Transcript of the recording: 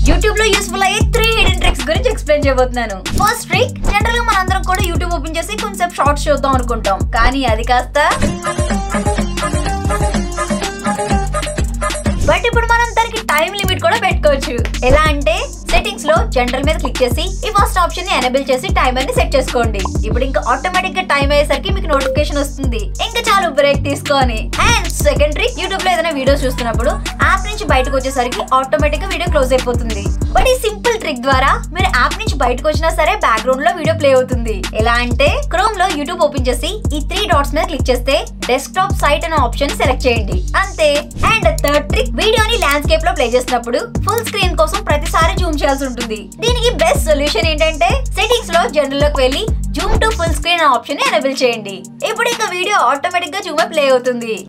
YouTube లో useful అయ్యే three hidden tricks గురించి ఎక్స్ప్లెయిన్ చేయబోతున్నాను ఫస్ట్ ట్రిక్ జనరల్ గా మనందరం కూడా యూట్యూబ్ ఓపెన్ చేసి కొంచెం షార్ట్స్ చూద్దాం అనుకుంటాం కానీ అది కాస్త బట్ ఇప్పుడు మనం దానికి టైం లిమిట్ కూడా పెట్టుకోవచ్చు ఎలా అంటే సెట్టింగ్స్ లో జనరల్ మీద క్లిక్ చేసి ఈ ఫస్ట్ ఆప్షన్ ని ఎనేబుల్ చేసి టైమర్ ని సెట్ చేసుకోండి ఇప్పుడు ఇంకా ఆటోమేటిక్ గా టైం అయ్యేసరికి మీకు నోటిఫికేషన్ వస్తుంది ఇంకా చాలు బ్రేక్ తీసుకొని అండ్ సెకండ్ ట్రిక్ యూట్యూబ్ లో ఏదైనా వీడియోస్ చూస్తున్నప్పుడు యాప్ నుంచి బయటకు వచ్చేసరికి ఆటోమేటిక్ గా వీడియో క్లోజ్ అయిపోతుంది బట్ ఈ సింపుల్ ట్రిక్ ద్వారా మీరు యాప్ నుంచి బయటకు వచ్చినా సరే బ్యాక్గ్రౌండ్ లో వీడియో ప్లే అవుతుంది ఎలా అంటే క్రోమ్ లో యూట్యూబ్ ఓపెన్ చేసి ఈ త్రీ డాట్స్ మీద క్లిక్ చేస్తే డెస్క్టాప్ సైట్ అనే ఆప్షన్ సెలెక్ట్ చేయండి అంతే అండ్ థర్డ్ ట్రిక్ వీడియోని ల్యాండ్స్కేప్ లో ప్లే చేసినప్పుడు ఫుల్ స్క్రీన్ కోసం ప్రతిసారి జూమ్ చేయాల్సి ఉంటుంది దీనికి బెస్ట్ సొల్యూషన్ ఏంటంటే సెట్టింగ్స్ లో జనరల్ లోకి వెళ్ళి zoom to full screen option enable చేయండి ఇప్పుడు ఇంకా వీడియో ఆటోమేటిక్ గా జూమ్ ప్లే అవుతుంది